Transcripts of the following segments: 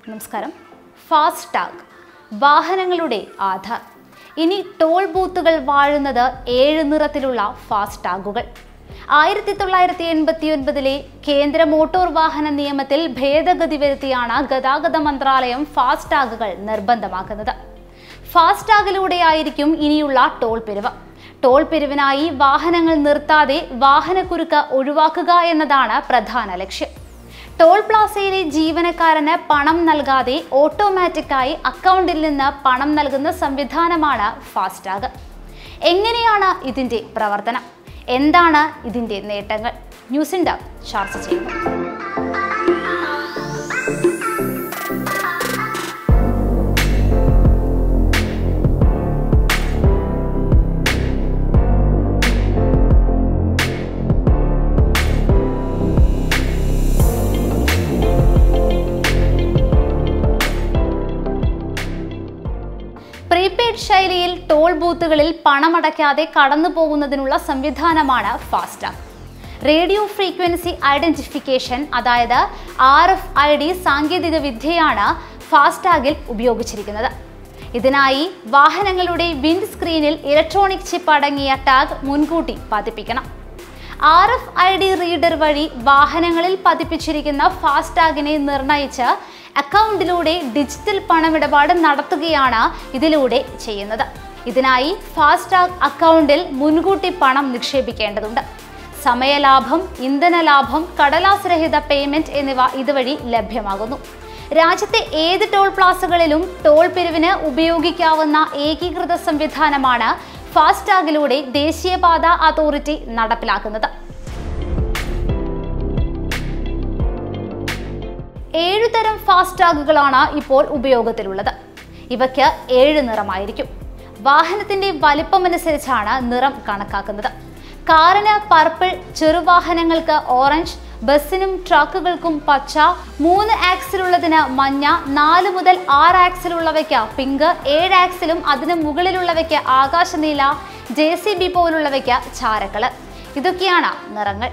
നമസ്കാരം fast tag വാഹനങ്ങളുടെ ആധാർ ഇനി ടോൾ ബൂത്തുകൾ വാഴുന്നത് ഏഴ് നിറത്തിലുള്ള ഫാസ്റ്റ് ടാഗുകൾ ആയിരത്തി തൊള്ളായിരത്തി എൺപത്തി ഒൻപതിലെ കേന്ദ്ര മോട്ടോർ വാഹന നിയമത്തിൽ ഭേദഗതി വരുത്തിയാണ് ഗതാഗത മന്ത്രാലയം ഫാസ്റ്റ് ടാഗുകൾ നിർബന്ധമാക്കുന്നത് ഫാസ്റ്റ് ടാഗിലൂടെയായിരിക്കും ഇനിയുള്ള ടോൾ പിരിവ് ടോൾ പിരിവിനായി വാഹനങ്ങൾ നിർത്താതെ വാഹനക്കുരുക്ക് ഒഴിവാക്കുക എന്നതാണ് പ്രധാന ലക്ഷ്യം ടോൾ പ്ലാസയിലെ ജീവനക്കാരന് പണം നൽകാതെ ഓട്ടോമാറ്റിക്കായി അക്കൗണ്ടിൽ നിന്ന് പണം നൽകുന്ന സംവിധാനമാണ് ഫാസ്ടാഗ് എങ്ങനെയാണ് ഇതിന്റെ പ്രവർത്തനം എന്താണ് ഇതിന്റെ നേട്ടങ്ങൾ ന്യൂസ് ഇന്ത്യ ചർച്ച ചെയ്യുന്നു പ്രീപെയ്ഡ് ശൈലിയിൽ ടോൾ ബൂത്തുകളിൽ പണമടയ്ക്കാതെ കടന്നു പോകുന്നതിനുള്ള സംവിധാനമാണ് ഫാസ്ടാഗ് റേഡിയോ ഫ്രീക്വൻസി ഐഡന്റിഫിക്കേഷൻ അതായത് ആർ എഫ് ഐ ഡി സാങ്കേതിക വിദ്യയാണ് ഫാസ്ടാഗിൽ ഉപയോഗിച്ചിരിക്കുന്നത് ഇതിനായി വാഹനങ്ങളുടെ വിൻഡ് സ്ക്രീനിൽ ഇലക്ട്രോണിക് ചിപ്പ് അടങ്ങിയ ടാഗ് മുൻകൂട്ടി പതിപ്പിക്കണം R F I D reader വഴി വാഹനങ്ങളിൽ പതിപ്പിച്ചിരിക്കുന്ന ഫാസ്ടാഗിനെ നിർണയിച്ച് അക്കൗണ്ടിലൂടെ ഡിജിറ്റൽ പണമിടപാട് നടത്തുകയാണ് ഇതിലൂടെ ചെയ്യുന്നത് ഇതിനായി ഫാസ്ടാഗ് അക്കൗണ്ടിൽ മുൻകൂട്ടി പണം നിക്ഷേപിക്കേണ്ടതുണ്ട് സമയലാഭം ഇന്ധന ലാഭം കടലാസ് രഹിത പേയ്മെന്റ് എന്നിവ ഇതുവഴി ലഭ്യമാകുന്നു രാജ്യത്തെ ഏത് ടോൾ പ്ലാസകളിലും ടോൾ പിരിവിന് ഉപയോഗിക്കാവുന്ന ഏകീകൃത സംവിധാനമാണ് ഫാസ്ടാഗിലൂടെ ദേശീയപാത അതോറിറ്റി നടപ്പിലാക്കുന്നത് ഏഴുതരം ഫാസ്ടാഗുകളാണ് ഇപ്പോൾ ഉപയോഗത്തിലുള്ളത് ഇവയ്ക്ക് ഏഴ് നിറമായിരിക്കും വാഹനത്തിന്റെ വലിപ്പമനുസരിച്ചാണ് നിറം കണക്കാക്കുന്നത് കാറിന് പർപ്പിൾ ചെറുവാഹനങ്ങൾക്ക് ഓറഞ്ച് ബസ്സിനും ട്രക്കുകൾക്കും പച്ച മൂന്ന് ആക്സിലുള്ളതിന് മഞ്ഞ നാല് മുതൽ ആറ് ആക്സിലുള്ളവയ്ക്ക് പിങ്ക് ഏഴ് ആക്സിലും അതിന് മുകളിലുള്ളവയ്ക്ക് ആകാശനീല ജെ സി ബി പോലുള്ളവയ്ക്ക് ചാരക്കളർ ഇതൊക്കെയാണ് നിറങ്ങൾ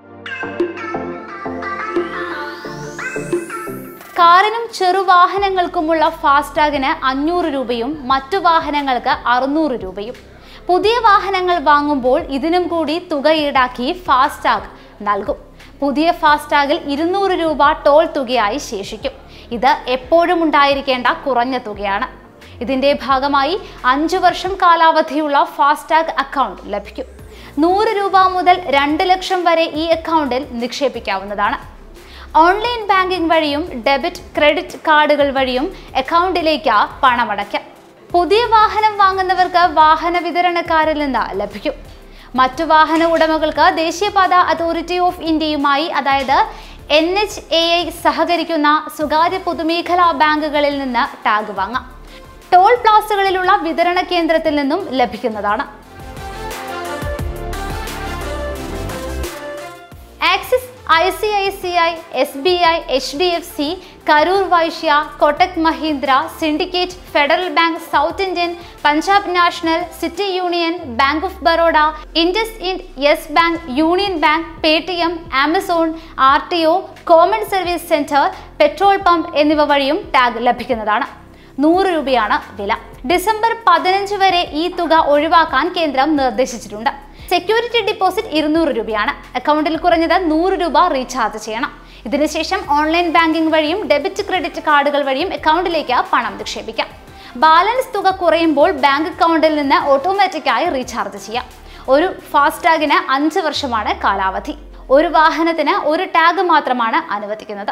കാറിനും ചെറുവാഹനങ്ങൾക്കുമുള്ള ഫാസ്ടാഗിന് അഞ്ഞൂറ് രൂപയും മറ്റു വാഹനങ്ങൾക്ക് അറുന്നൂറ് രൂപയും പുതിയ വാഹനങ്ങൾ വാങ്ങുമ്പോൾ ഇതിനും കൂടി തുക ഈടാക്കി ഫാസ്ടാഗ് നൽകും പുതിയ ഫാസ്ടാഗിൽ ഇരുന്നൂറ് രൂപ ടോൾ തുകയായി ശേഷിക്കും ഇത് എപ്പോഴും ഉണ്ടായിരിക്കേണ്ട കുറഞ്ഞ തുകയാണ് ഇതിന്റെ ഭാഗമായി അഞ്ചു വർഷം കാലാവധിയുള്ള ഫാസ്ടാഗ് അക്കൗണ്ട് ലഭിക്കും നൂറ് രൂപ മുതൽ രണ്ട് ലക്ഷം വരെ ഈ അക്കൗണ്ടിൽ നിക്ഷേപിക്കാവുന്നതാണ് ഓൺലൈൻ ബാങ്കിംഗ് വഴിയും ഡെബിറ്റ് ക്രെഡിറ്റ് കാർഡുകൾ വഴിയും അക്കൗണ്ടിലേക്ക് പണമടയ്ക്കാം പുതിയ വാഹനം വാങ്ങുന്നവർക്ക് വാഹന വിതരണക്കാരിൽ നിന്ന് ലഭിക്കും മറ്റു വാഹന ഉടമകൾക്ക് ദേശീയപാത അതോറിറ്റി ഓഫ് ഇന്ത്യയുമായി അതായത് എൻ എച്ച് എ ഐ സഹകരിക്കുന്ന സ്വകാര്യ പൊതുമേഖലാ ബാങ്കുകളിൽ നിന്ന് ടാഗ് വാങ്ങാം ടോൾ പ്ലാസകളിലുള്ള വിതരണ കേന്ദ്രത്തിൽ നിന്നും ലഭിക്കുന്നതാണ് Axis I C I C I S B I H D F C Karur Vysya Kotak Mahindra Syndicate Federal Bank South Indian Punjab National City Union Bank of Baroda IndusInd Yes Bank Union Bank Paytm Amazon R T O common service centre petrol pump എന്നിവ വഴിയും tag ലഭിക്കുന്നതാണ് നൂറ് രൂപയാണ് വില December പതിനഞ്ച് വരെ ഈ തുക ഒഴിവാക്കാൻ കേന്ദ്രം നിർദ്ദേശിച്ചിട്ടുണ്ട് സെക്യൂരിറ്റി ഡിപ്പോസിറ്റ് ഇരുന്നൂറ് രൂപയാണ് അക്കൗണ്ടിൽ കുറഞ്ഞത് നൂറ് രൂപ റീചാർജ് ചെയ്യണം ഇതിനുശേഷം ഓൺലൈൻ ബാങ്കിംഗ് വഴിയും ഡെബിറ്റ് ക്രെഡിറ്റ് കാർഡുകൾ വഴിയും അക്കൗണ്ടിലേക്ക് പണം നിക്ഷേപിക്കാം ബാലൻസ് തുക കുറയുമ്പോൾ ബാങ്ക് അക്കൗണ്ടിൽ നിന്ന് ഓട്ടോമാറ്റിക്കായി റീചാർജ് ചെയ്യാം ഒരു ഫാസ്ടാഗിന് അഞ്ച് വർഷമാണ് കാലാവധി ഒരു വാഹനത്തിന് ഒരു ടാഗ് മാത്രമാണ് അനുവദിക്കുന്നത്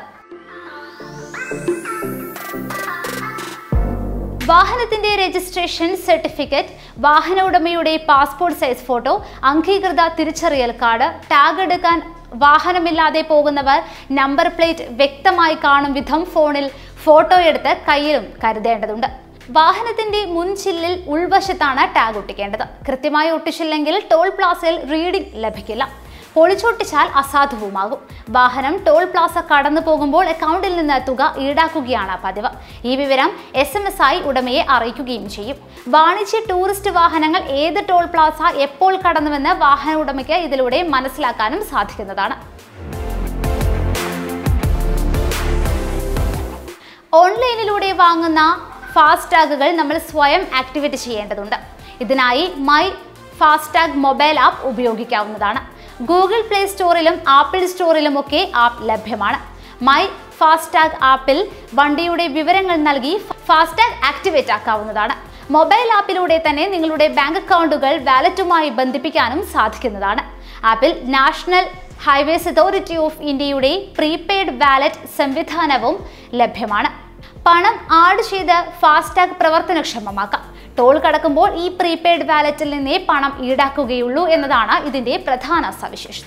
വാഹനത്തിന്റെ രജിസ്ട്രേഷൻ സർട്ടിഫിക്കറ്റ് വാഹന ഉടമയുടെ പാസ്പോർട്ട് സൈസ് ഫോട്ടോ അംഗീകൃത തിരിച്ചറിയൽ കാർഡ് ടാഗ് എടുക്കാൻ വാഹനമില്ലാതെ പോകുന്നവർ നമ്പർ പ്ലേറ്റ് വ്യക്തമായി കാണും വിധം ഫോണിൽ ഫോട്ടോ എടുത്ത് കയ്യിലും കരുതേണ്ടതുണ്ട് വാഹനത്തിന്റെ മുൻചില്ലിൽ ഉൾവശത്താണ് ടാഗ് ഒട്ടിക്കേണ്ടത് കൃത്യമായി ഒട്ടിച്ചില്ലെങ്കിൽ ടോൾ പ്ലാസയിൽ റീഡിംഗ് ലഭിക്കില്ല പൊളിച്ചൊട്ടിച്ചാൽ അസാധുവുമാകും വാഹനം ടോൾ പ്ലാസ കടന്നു പോകുമ്പോൾ അക്കൗണ്ടിൽ നിന്ന് തുക ഈടാക്കുകയാണ് പതിവ് ഈ വിവരം എസ് എം എസ് ആയി ഉടമയെ അറിയിക്കുകയും ചെയ്യും വാണിജ്യ ടൂറിസ്റ്റ് വാഹനങ്ങൾ ഏത് ടോൾ പ്ലാസ എപ്പോൾ കടന്നുവെന്ന് വാഹന ഉടമയ്ക്ക് ഇതിലൂടെ മനസ്സിലാക്കാനും സാധിക്കുന്നതാണ് ഓൺലൈനിലൂടെ വാങ്ങുന്ന ഫാസ്ടാഗുകൾ നമ്മൾ സ്വയം ആക്ടിവേറ്റ് ചെയ്യേണ്ടതുണ്ട് ഇതിനായി മൈ ഫാസ്ടാഗ് മൊബൈൽ ആപ്പ് ഉപയോഗിക്കാവുന്നതാണ് ഗൂഗിൾ പ്ലേ സ്റ്റോറിലും ആപ്പിൾ സ്റ്റോറിലും ഒക്കെ ആപ്പ് ലഭ്യമാണ് മൈ ഫാസ്ടാഗ് ആപ്പിൽ വണ്ടിയുടെ വിവരങ്ങൾ നൽകി ഫാസ്ടാഗ് ആക്ടിവേറ്റ് ആക്കാവുന്നതാണ് മൊബൈൽ ആപ്പിലൂടെ തന്നെ നിങ്ങളുടെ ബാങ്ക് അക്കൗണ്ടുകൾ വാലറ്റുമായി ബന്ധിപ്പിക്കാനും സാധിക്കുന്നതാണ് ആപ്പിൽ നാഷണൽ ഹൈവേസ് അതോറിറ്റി ഓഫ് ഇന്ത്യയുടെ പ്രീപെയ്ഡ് വാലറ്റ് സംവിധാനവും ലഭ്യമാണ് പണം ആഡ് ചെയ്ത് ഫാസ്ടാഗ് പ്രവർത്തനക്ഷമമാക്കാം ടോൾ കടക്കുമ്പോൾ ഈ പ്രീപെയ്ഡ് വാലറ്റിൽ നിന്നേ പണം ഈടാക്കുകയുള്ളൂ എന്നതാണ് ഇതിന്റെ പ്രധാന സവിശേഷത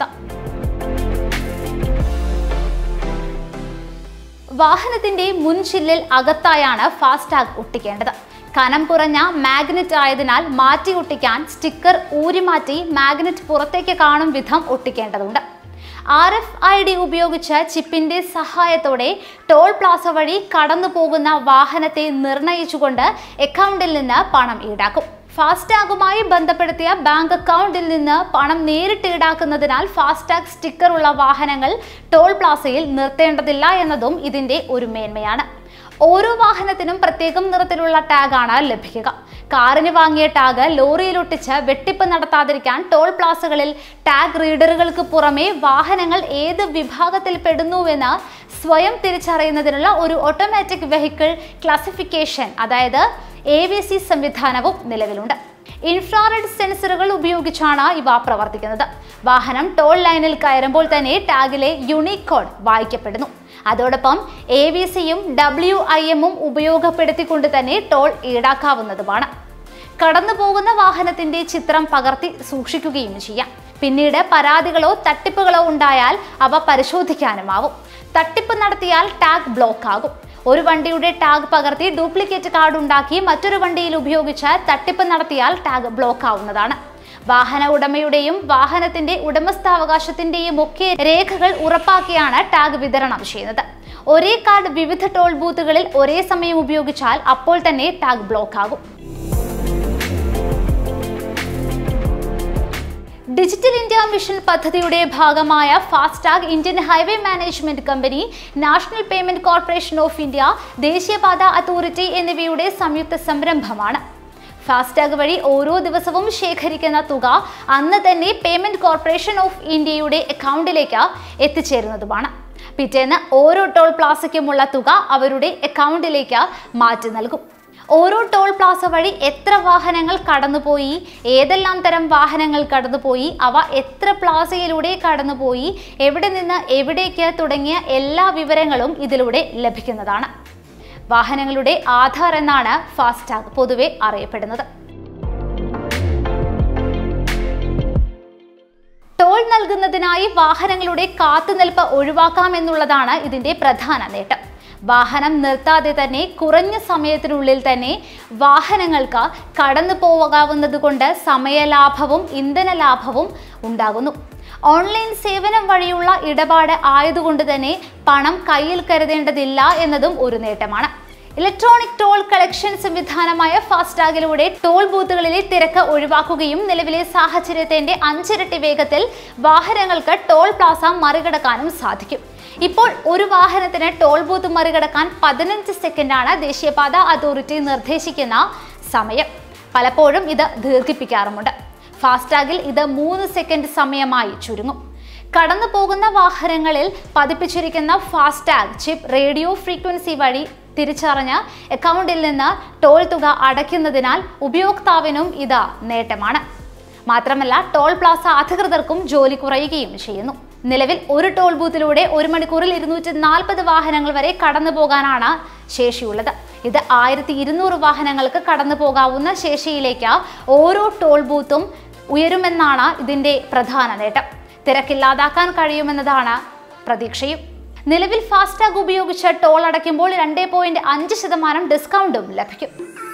വാഹനത്തിന്റെ മുൻചില്ലിൽ അകത്തായാണ് ഫാസ്ടാഗ് ഒട്ടിക്കേണ്ടത് കനം കുറഞ്ഞ മാഗ്നറ്റ് ആയതിനാൽ മാറ്റി ഒട്ടിക്കാൻ സ്റ്റിക്കർ ഊരിമാറ്റി മാഗ്നറ്റ് പുറത്തേക്ക് കാണും വിധം ഒട്ടിക്കേണ്ടതുണ്ട് ആർ എഫ് ഐ ഡി ഉപയോഗിച്ച് ചിപ്പിന്റെ സഹായത്തോടെ ടോൾ പ്ലാസ വഴി കടന്നു പോകുന്ന വാഹനത്തെ നിർണയിച്ചുകൊണ്ട് അക്കൗണ്ടിൽ നിന്ന് പണം ഈടാക്കും ഫാസ്ടാഗുമായി ബന്ധപ്പെടുത്തിയ ബാങ്ക് അക്കൗണ്ടിൽ നിന്ന് പണം നേരിട്ട് ഈടാക്കുന്നതിനാൽ ഫാസ്ടാഗ് സ്റ്റിക്കർ ഉള്ള വാഹനങ്ങൾ ടോൾ പ്ലാസയിൽ നിർത്തേണ്ടതില്ല എന്നതും ഇതിന്റെ ഒരു മേന്മയാണ് ഓരോ വാഹനത്തിനും പ്രത്യേകം നിറത്തിലുള്ള ടാഗാണ് ലഭിക്കുക കാറിന് വാങ്ങിയ ടാഗ് ലോറിയിൽ ഒട്ടിച്ച് വെട്ടിപ്പ് നടത്താതിരിക്കാൻ ടോൾ പ്ലാസകളിൽ ടാഗ് റീഡറുകൾക്ക് പുറമെ വാഹനങ്ങൾ ഏത് വിഭാഗത്തിൽ പെടുന്നുവെന്ന് സ്വയം തിരിച്ചറിയുന്നതിനുള്ള ഒരു ഓട്ടോമാറ്റിക് വെഹിക്കിൾ ക്ലാസിഫിക്കേഷൻ അതായത് എ വി സി സംവിധാനവും നിലവിലുണ്ട് ഇൻഫ്രാറെഡ് സെൻസറുകൾ ഉപയോഗിച്ചാണ് ഇവ പ്രവർത്തിക്കുന്നത് വാഹനം ടോൾ ലൈനിൽ കയറുമ്പോൾ തന്നെ ടാഗിലെ യുണീക് കോഡ് വായിക്കപ്പെടുന്നു അതോടൊപ്പം എ വി സിയും ഡബ്ല്യു ഐ എമ്മും ഉപയോഗപ്പെടുത്തിക്കൊണ്ട് തന്നെ ടോൾ ഈടാക്കാവുന്നതുമാണ് കടന്നു പോകുന്ന വാഹനത്തിന്റെ ചിത്രം പകർത്തി സൂക്ഷിക്കുകയും ചെയ്യാം പിന്നീട് പരാതികളോ തട്ടിപ്പുകളോ ഉണ്ടായാൽ അവ പരിശോധിക്കാനുമാവും തട്ടിപ്പ് നടത്തിയാൽ ടാഗ് ബ്ലോക്ക് ആകും ഒരു വണ്ടിയുടെ ടാഗ് പകർത്തി ഡ്യൂപ്ലിക്കേറ്റ് കാർഡ് ഉണ്ടാക്കി മറ്റൊരു വണ്ടിയിൽ ഉപയോഗിച്ച് തട്ടിപ്പ് നടത്തിയാൽ ടാഗ് ബ്ലോക്ക് ആവുന്നതാണ് വാഹന ഉടമയുടെയും വാഹനത്തിന്റെ ഉടമസ്ഥാവകാശത്തിന്റെയും ഒക്കെ രേഖകൾ ഉറപ്പാക്കിയാണ് ടാഗ് വിതരണം ചെയ്യുന്നത് ഒരേ കാർഡ് വിവിധ ടോൾ ബൂത്തുകളിൽ ഒരേ സമയം ഉപയോഗിച്ചാൽ അപ്പോൾ തന്നെ ടാഗ് ബ്ലോക്ക് ആകും ഡിജിറ്റൽ ഇന്ത്യ മിഷൻ പദ്ധതിയുടെ ഭാഗമായ FASTag Indian highway management company National Payment Corporation of India ദേശീയപാത അതോറിറ്റി എന്നിവയുടെ സംയുക്ത സംരംഭമാണ് ഫാസ്ടാഗ് വഴി ഓരോ ദിവസവും ശേഖരിക്കുന്ന തുക അന്ന് തന്നെ പേയ്മെന്റ് കോർപ്പറേഷൻ ഓഫ് ഇന്ത്യയുടെ അക്കൗണ്ടിലേക്ക് എത്തിച്ചേരുന്നതുമാണ് പിറ്റേന്ന് ഓരോ ടോൾ പ്ലാസയ്ക്കുമുള്ള തുക അവരുടെ അക്കൗണ്ടിലേക്ക് മാറ്റി നൽകും ഓരോ ടോൾ പ്ലാസ വഴി എത്ര വാഹനങ്ങൾ കടന്നുപോയി ഏതെല്ലാം തരം വാഹനങ്ങൾ കടന്നുപോയി അവ എത്ര പ്ലാസയിലൂടെ കടന്നുപോയി എവിടെ നിന്ന് എവിടേക്ക് തുടങ്ങിയ എല്ലാ വിവരങ്ങളും ഇതിലൂടെ ലഭിക്കുന്നതാണ് വാഹനങ്ങളുടെ ആധാർ എന്നാണ് ഫാസ്ടാഗ് പൊതുവെ അറിയപ്പെടുന്നത് ടോൾ നൽകുന്നതിനായി വാഹനങ്ങളുടെ കാത്തുനിൽപ്പ് ഒഴിവാക്കാമെന്നുള്ളതാണ് ഇതിന്റെ പ്രധാന നേട്ടം വാഹനം നിർത്താതെ തന്നെ കുറഞ്ഞ സമയത്തിനുള്ളിൽ തന്നെ വാഹനങ്ങൾക്ക് കടന്നു പോകാവുന്നത് കൊണ്ട് സമയലാഭവും ഇന്ധന ലാഭവും ഉണ്ടാകുന്നു ഓൺലൈൻ സേവനം വഴിയുള്ള ഇടപാട് ആയതുകൊണ്ട് തന്നെ പണം കയ്യിൽ കരുതേണ്ടതില്ല എന്നതും ഒരു നേട്ടമാണ് ഇലക്ട്രോണിക് ടോൾ കളക്ഷൻ സംവിധാനമായ ഫാസ്ടാഗിലൂടെ ടോൾ ബൂത്തുകളിലെ തിരക്ക് ഒഴിവാക്കുകയും നിലവിലെ സാഹചര്യത്തിന്റെ അഞ്ചിരട്ടി വേഗത്തിൽ വാഹനങ്ങൾക്ക് ടോൾ പ്ലാസ മറികടക്കാനും സാധിക്കും ഇപ്പോൾ ഒരു വാഹനത്തിന് ടോൾ ബൂത്ത് മറികടക്കാൻ പതിനഞ്ച് സെക്കൻഡാണ് ദേശീയപാത അതോറിറ്റി നിർദ്ദേശിക്കുന്ന സമയം പലപ്പോഴും ഇത് ദീർഘിപ്പിക്കാറുമുണ്ട് ഫാസ്ടാഗിൽ ഇത് മൂന്ന് സെക്കൻഡ് സമയമായി ചുരുങ്ങും കടന്നു പോകുന്ന വാഹനങ്ങളിൽ പതിപ്പിച്ചിരിക്കുന്ന ഫാസ്ടാഗ് ചിപ്പ് റേഡിയോ ഫ്രീക്വൻസി വഴി തിരിച്ചറിഞ്ഞ് അക്കൗണ്ടിൽ നിന്ന് ടോൾ തുക അടയ്ക്കുന്നതിനാൽ ഉപയോക്താവിനും ഇത് നേട്ടമാണ് മാത്രമല്ല ടോൾ പ്ലാസ അധികൃതർക്കും ജോലി കുറയുകയും ചെയ്യുന്നു നിലവിൽ ഒരു ടോൾ ബൂത്തിലൂടെ ഒരു മണിക്കൂറിൽ ഇരുന്നൂറ്റി നാൽപ്പത് വാഹനങ്ങൾ വരെ കടന്നു പോകാനാണ് ശേഷിയുള്ളത് ഇത് ആയിരത്തി ഇരുന്നൂറ് വാഹനങ്ങൾക്ക് കടന്നു പോകാവുന്ന ശേഷിയിലേക്ക് ഓരോ ടോൾ ബൂത്തും ഉയരുമെന്നാണ് ഇതിന്റെ പ്രധാന നേട്ടം തിരക്കില്ലാതാക്കാൻ കഴിയുമെന്നതാണ് പ്രതീക്ഷയും നിലവിൽ ഫാസ്ടാഗ് ഉപയോഗിച്ച് ടോൾ അടയ്ക്കുമ്പോൾ രണ്ട് പോയിന്റ് അഞ്ച് ശതമാനം ഡിസ്കൗണ്ടും ലഭിക്കും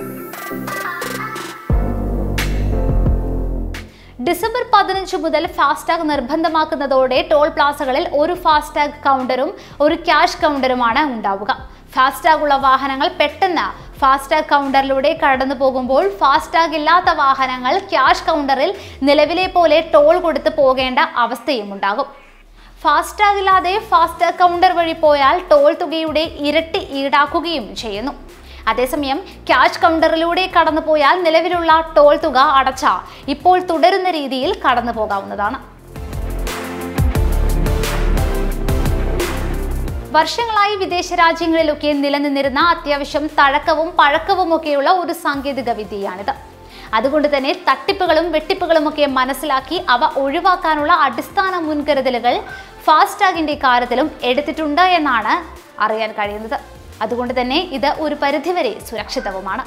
ഡിസംബർ പതിനഞ്ച് മുതൽ ഫാസ്ടാഗ് നിർബന്ധമാക്കുന്നതോടെ ടോൾ പ്ലാസകളിൽ ഒരു ഫാസ്ടാഗ് കൗണ്ടറും ഒരു ക്യാഷ് കൗണ്ടറുമാണ് ഉണ്ടാവുക ഫാസ്ടാഗ് ഉള്ള വാഹനങ്ങൾ പെട്ടെന്ന് ഫാസ്ടാഗ് കൗണ്ടറിലൂടെ കടന്നു പോകുമ്പോൾ ഫാസ്ടാഗ് ഇല്ലാത്ത വാഹനങ്ങൾ ക്യാഷ് കൗണ്ടറിൽ നിലവിലെ പോലെ ടോൾ കൊടുത്ത് പോകേണ്ട അവസ്ഥയും ഉണ്ടാകും ഫാസ്ടാഗ് ഇല്ലാതെ ഫാസ്ടാഗ് കൗണ്ടർ വഴി പോയാൽ ടോൾ തുകയുടെ ഇരട്ടി ഈടാക്കുകയും ചെയ്യുന്നു അതേസമയം ക്യാഷ് കൗണ്ടറിലൂടെ കടന്നുപോയാൽ നിലവിലുള്ള ടോൾ തുക അടച്ച ഇപ്പോൾ തുടരുന്ന രീതിയിൽ കടന്നു പോകാവുന്നതാണ് വർഷങ്ങളായി വിദേശ രാജ്യങ്ങളിലൊക്കെ നിലനിന്നിരുന്ന അത്യാവശ്യം തഴക്കവും പഴക്കവുമൊക്കെയുള്ള ഒരു സാങ്കേതിക വിദ്യയാണിത് അതുകൊണ്ട് തന്നെ തട്ടിപ്പുകളും വെട്ടിപ്പുകളുമൊക്കെ മനസ്സിലാക്കി അവ ഒഴിവാക്കാനുള്ള അടിസ്ഥാന മുൻകരുതലുകൾ ഫാസ്ടാഗിന്റെ കാര്യത്തിലും എടുത്തിട്ടുണ്ട് എന്നാണ് അറിയാൻ കഴിയുന്നത് അതുകൊണ്ട് തന്നെ ഇത് ഒരു പരിധിവരെ സുരക്ഷിതവുമാണ്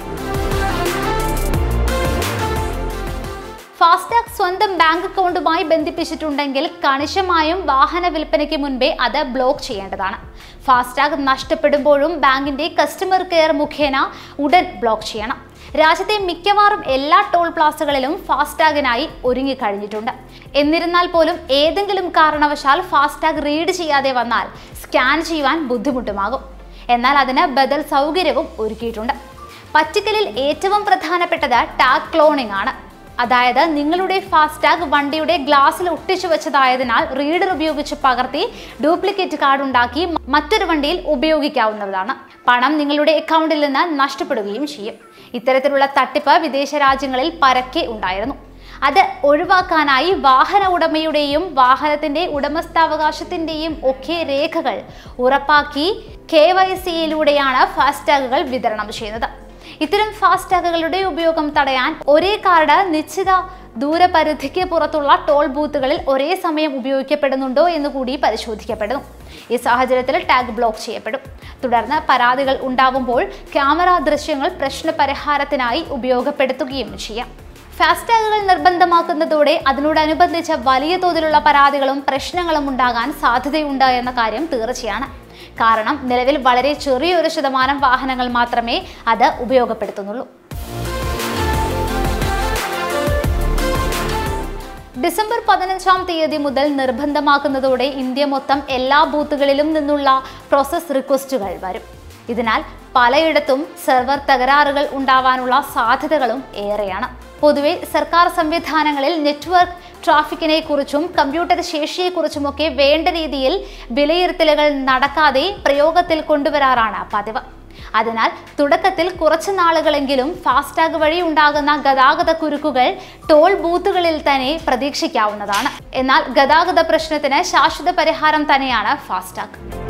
ഫാസ്ടാഗ് സ്വന്തം ബാങ്ക് അക്കൗണ്ടുമായി ബന്ധിപ്പിച്ചിട്ടുണ്ടെങ്കിൽ കണിശമായും വാഹന വിൽപ്പനയ്ക്ക് മുൻപേ അത് ബ്ലോക്ക് ചെയ്യേണ്ടതാണ് ഫാസ്ടാഗ് നഷ്ടപ്പെടുമ്പോഴും ബാങ്കിന്റെ കസ്റ്റമർ കെയർ മുഖേന ഉടൻ ബ്ലോക്ക് ചെയ്യണം രാജ്യത്തെ മിക്കവാറും എല്ലാ ടോൾ പ്ലാസകളിലും ഫാസ്ടാഗിനായി ഒരുങ്ങിക്കഴിഞ്ഞിട്ടുണ്ട് എന്നിരുന്നാൽ പോലും ഏതെങ്കിലും കാരണവശാൽ ഫാസ്ടാഗ് റീഡ് ചെയ്യാതെ വന്നാൽ സ്കാൻ ചെയ്യുവാൻ ബുദ്ധിമുട്ടുമാകും എന്നാൽ അതിന് ബദൽ സൗകര്യവും ഒരുക്കിയിട്ടുണ്ട് പറ്റിക്കലിൽ ഏറ്റവും പ്രധാനപ്പെട്ടത് ടാഗ് ക്ലോണിംഗ് ആണ് അതായത് നിങ്ങളുടെ ഫാസ്ടാഗ് വണ്ടിയുടെ ഗ്ലാസ്സിൽ ഒട്ടിച്ചു വെച്ചതായതിനാൽ റീഡർ ഉപയോഗിച്ച് പകർത്തി ഡ്യൂപ്ലിക്കേറ്റ് കാർഡ് ഉണ്ടാക്കി മറ്റൊരു വണ്ടിയിൽ ഉപയോഗിക്കാവുന്നതാണ് പണം നിങ്ങളുടെ അക്കൗണ്ടിൽ നിന്ന് നഷ്ടപ്പെടുകയും ചെയ്യും ഇത്തരത്തിലുള്ള തട്ടിപ്പ് വിദേശ രാജ്യങ്ങളിൽ പരക്കെ ഉണ്ടായിരുന്നു അത് ഒഴിവാക്കാനായി വാഹന ഉടമയുടെയും വാഹനത്തിന്റെ ഉടമസ്ഥാവകാശത്തിന്റെയും ഒക്കെ രേഖകൾ ഉറപ്പാക്കി കെ വൈ സിയിലൂടെയാണ് ഫാസ്ടാഗുകൾ വിതരണം ചെയ്യുന്നത് ഇത്തരം ഫാസ്ടാഗുകളുടെ ഉപയോഗം തടയാൻ ഒരേ കാർഡ് നിശ്ചിത ദൂരപരിധിക്ക് പുറത്തുള്ള ടോൾ ബൂത്തുകളിൽ ഒരേ സമയം ഉപയോഗിക്കപ്പെടുന്നുണ്ടോ എന്ന് കൂടി പരിശോധിക്കപ്പെടുന്നു ഈ സാഹചര്യത്തിൽ ടാഗ് ബ്ലോക്ക് ചെയ്യപ്പെടും തുടർന്ന് പരാതികൾ ഉണ്ടാകുമ്പോൾ ക്യാമറ ദൃശ്യങ്ങൾ പ്രശ്നപരിഹാരത്തിനായി ഉപയോഗപ്പെടുത്തുകയും ചെയ്യാം ഫാസ്ടാഗുകൾ നിർബന്ധമാക്കുന്നതോടെ അതിനോടനുബന്ധിച്ച് വലിയ തോതിലുള്ള പരാതികളും പ്രശ്നങ്ങളും ഉണ്ടാകാൻ സാധ്യതയുണ്ട് എന്ന കാര്യം തീർച്ചയാണ് കാരണം നിലവിൽ വളരെ ചെറിയൊരു ശതമാനം വാഹനങ്ങൾ മാത്രമേ അത് ഉപയോഗപ്പെടുത്തുന്നുള്ളൂ ഡിസംബർ പതിനഞ്ചാം തീയതി മുതൽ നിർബന്ധമാക്കുന്നതോടെ ഇന്ത്യ മൊത്തം എല്ലാ ബൂത്തുകളിലും നിന്നുള്ള പ്രോസസ് റിക്വസ്റ്റുകൾ വരും ഇതിനാൽ പലയിടത്തും സെർവർ തകരാറുകൾ ഉണ്ടാവാനുള്ള സാധ്യതകളും ഏറെയാണ് പൊതുവെ സർക്കാർ സംവിധാനങ്ങളിൽ നെറ്റ്വർക്ക് ട്രാഫിക്കിനെ കുറിച്ചും കമ്പ്യൂട്ടർ ശേഷിയെക്കുറിച്ചുമൊക്കെ വേണ്ട രീതിയിൽ വിലയിരുത്തലുകൾ നടക്കാതെ പ്രയോഗത്തിൽ കൊണ്ടുവരാറാണ് പതിവ് അതിനാൽ തുടക്കത്തിൽ കുറച്ച് നാളുകളെങ്കിലും ഫാസ്ടാഗ് വഴി ഉണ്ടാകുന്ന ഗതാഗത കുരുക്കുകൾ ടോൾ ബൂത്തുകളിൽ തന്നെ പ്രതീക്ഷിക്കാവുന്നതാണ് എന്നാൽ ഗതാഗത പ്രശ്നത്തിന് ശാശ്വത പരിഹാരം തന്നെയാണ് ഫാസ്ടാഗ്